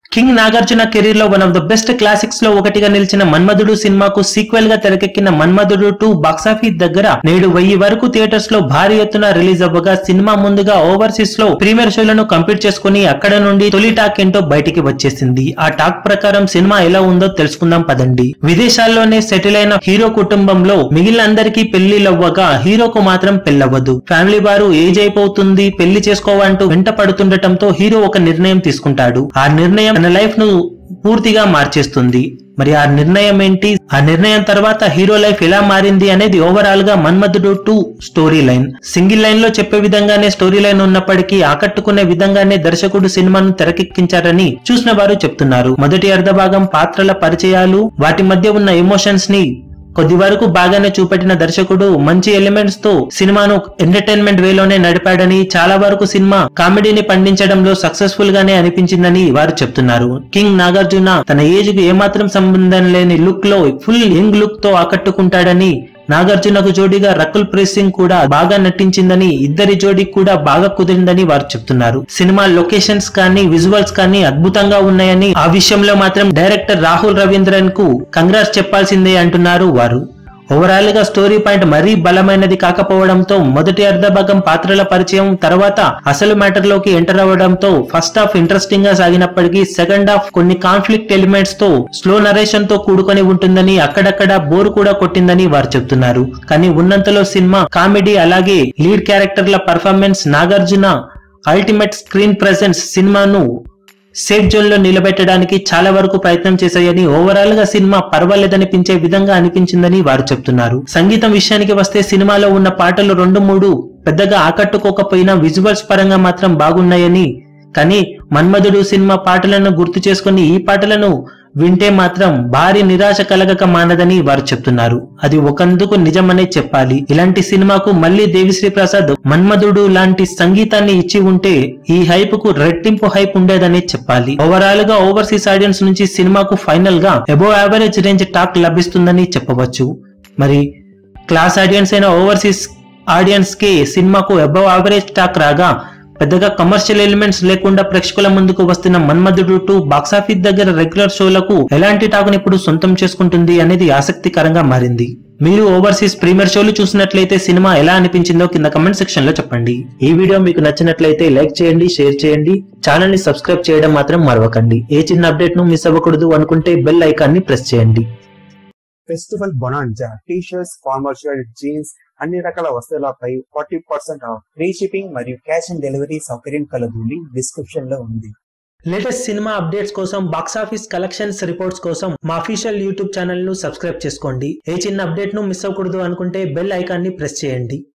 king Nagarjuna career లో one of the best classics లో ఒకటిగా నిలిచిన మన్మధుడు సినిమాకు సీక్వెల్ గా తెరకెక్కిన మన్మధుడు టూ బాక్సాఫీస్ దగ్గర నేడు వెయ్యి వరకు థియేటర్స్ లో భారీ ఎత్తున రిలీజ్ అవ్వగా సినిమా ముందుగా ఓవర్సీస్ లో ప్రీమియర్ షోలను కంప్లీట్ చేసుకుని అక్కడ నుండి తొలి టాక్ ఏంటో బయటికి వచ్చేసింది ఆ టాక్ ప్రకారం సినిమా ఎలా ఉందో తెలుసుకుందాం పదండి విదేశాల్లోనే సెటిల్ అయిన హీరో కుటుంబంలో మిగిలిన అందరికీ పెళ్లిలవ్వగా హీరోకు మాత్రం పెళ్ళవ్వదు ఫ్యామిలీ వారు ఏజ్ అయిపోతుంది పెళ్లి చేసుకోవాలంటూ వెంట పడుతుండటంతో హీరో ఒక నిర్ణయం తీసుకుంటాడు ఆ నిర్ణయం తన లైఫ్ ను పూర్తిగా మార్చేస్తుంది మరి ఆ నిర్ణయం ఏంటి ఆ నిర్ణయం తర్వాత హీరో లైఫ్ ఎలా మారింది అనేది ఓవరాల్ గా Manmadhudu two story line single line లో చెప్పే విధంగానే స్టోరీ లైన్ ఉన్నప్పటికీ ఆకట్టుకునే విధంగానే దర్శకుడు సినిమాను తెరకెక్కించారని చూసిన వారు చెప్తున్నారు మొదటి అర్ధ భాగం పాత్రల పరిచయాలు వాటి మధ్య ఉన్న ఎమోషన్స్ ని కొద్ది వరకు బాగానే చూపెట్టిన దర్శకుడు మంచి ఎలిమెంట్స్ తో సినిమాను ఎంటర్టైన్మెంట్ వేలోనే నడిపాడని చాలా వరకు సినిమా కామెడీని పండించడంలో సక్సెస్ఫుల్ గానే అనిపించిందని వారు చెప్తున్నారు కింగ్ నాగార్జున తన ఏజ్ కు ఏమాత్రం సంబంధం లేని లుక్ లో ఫుల్ యంగ్ లుక్ తో ఆకట్టుకుంటాడని నాగార్జునకు జోడీగా రకుల్ ప్రీత్ సింగ్ కూడా బాగా నటించిందని ఇద్దరి జోడీ కూడా బాగా కుదిరిందని వారు చెప్తున్నారు సినిమా లొకేషన్స్ కానీ విజువల్స్ కానీ అద్భుతంగా ఉన్నాయని ఆ విషయంలో మాత్రం డైరెక్టర్ రాహుల్ రవీంద్రన్ కు కంగ్రాట్స్ చెప్పాల్సిందే అంటున్నారు వారు ఓవరాల్ గా స్టోరీ పాయింట్ మరీ బలమైనది కాకపోవడంతో మొదటి అర్ధ భాగం పాత్రల పరిచయం తర్వాత అసలు మ్యాటర్ లోకి ఎంటర్ అవ్వడంతో ఫస్ట్ హాఫ్ ఇంట్రెస్టింగ్ గా సాగినప్పటికీ సెకండ్ హాఫ్ కొన్ని కాన్ఫ్లిక్ట్ ఎలిమెంట్స్ తో స్లో నరేషన్ తో కూడుకొని ఉంటుందని అక్కడక్కడ బోర్ కూడా కొట్టిందని వారు చెప్తున్నారు కానీ ఉన్నంతలో సినిమా కామెడీ అలాగే లీడ్ క్యారెక్టర్ల performance Nagarjuna ultimate screen presence సినిమాను సేఫ్ జోన్ లో నిలబెట్టడానికి చాలా వరకు ప్రయత్నం చేశాయని ఓవరాల్ గా సినిమా పర్వాలేదనిపించే విధంగా అనిపించిందని వారు చెప్తున్నారు సంగీతం విషయానికి వస్తే సినిమాలో ఉన్న పాటలు రెండు మూడు పెద్దగా ఆకట్టుకోకపోయినా విజువల్స్ పరంగా మాత్రం బాగున్నాయని కానీ మన్మధుడు సినిమా పాటలను గుర్తు చేసుకుని ఈ పాటలను వింటే మాత్రం భారీ నిరాశ కలగక మానదని వారు చెప్తున్నారు అది ఒకందుకు నిజమనే చెప్పాలి ఇలాంటి సినిమాకు మళ్ళీ దేవిశ్రీ ప్రసాద్ మన్మధుడు లాంటి సంగీతాన్ని ఇచ్చి ఉంటే ఈ హైప్ కు రెట్టింపు హైప్ ఉండేదని చెప్పాలి ఓవరాల్ గా ఓవర్సీస్ ఆడియన్స్ నుంచి సినిమాకు ఫైనల్ గా అబోవ్ యావరేజ్ రేంజ్ టాక్ లభిస్తుందని చెప్పవచ్చు మరి క్లాస్ ఆడియన్స్ అయిన ఓవర్సీస్ ఆడియన్స్ కి సినిమాకు అబవ్ యావరేజ్ టాక్ రాగా పెద్దగా కమర్షియల్ ఎలిమెంట్స్ లేకుండా ప్రేక్షకుల ముందుకు వస్తున్న మన్మధుడు టూ బాక్సాఫీస్ దగ్గర రెగ్యులర్ షోలకు ఎలాంటి టాక్ని ఇప్పుడు సొంతం చేసుకుంటుంది అనేది ఆసక్తికరంగా మారింది మీరు ఓవర్సీస్ ప్రీమియర్ షోలు చూసినట్లయితే సినిమా ఎలా అనిపించిందో కింద కమెంట్ సెక్షన్ లో చెప్పండి ఈ వీడియో మీకు నచ్చినట్లయితే లైక్ చేయండి షేర్ చేయండి ఛానల్ ని సబ్స్క్రైబ్ చేయడం మాత్రం మరవకండి ఏ చిన్న అప్డేట్ ను మిస్ అవ్వకూడదు అనుకుంటే బెల్ ఐకాన్ ని ప్రెస్ చేయండి festival bonanza T shirts formal shirt jeans అన్ని రకాల వస్తువులపై forty percent off free shipping మరియు క్యాష్ ఆన్ డెలివరీ సౌకర్యం కలదు లింక్ డిస్క్రిప్షన్ లో ఉంది లేటెస్ట్ సినిమా అప్డేట్స్ కోసం బాక్సాఫీస్ కలెక్షన్స్ రిపోర్ట్స్ కోసం మా అఫీషియల్ యూట్యూబ్ ఛానల్ ను సబ్స్క్రైబ్ చేసుకోండి ఏ చిన్న అప్డేట్ ను మిస్ అవ్వకూడదు అనుకుంటే బెల్ ఐకాన్ ని ప్రెస్ చేయండి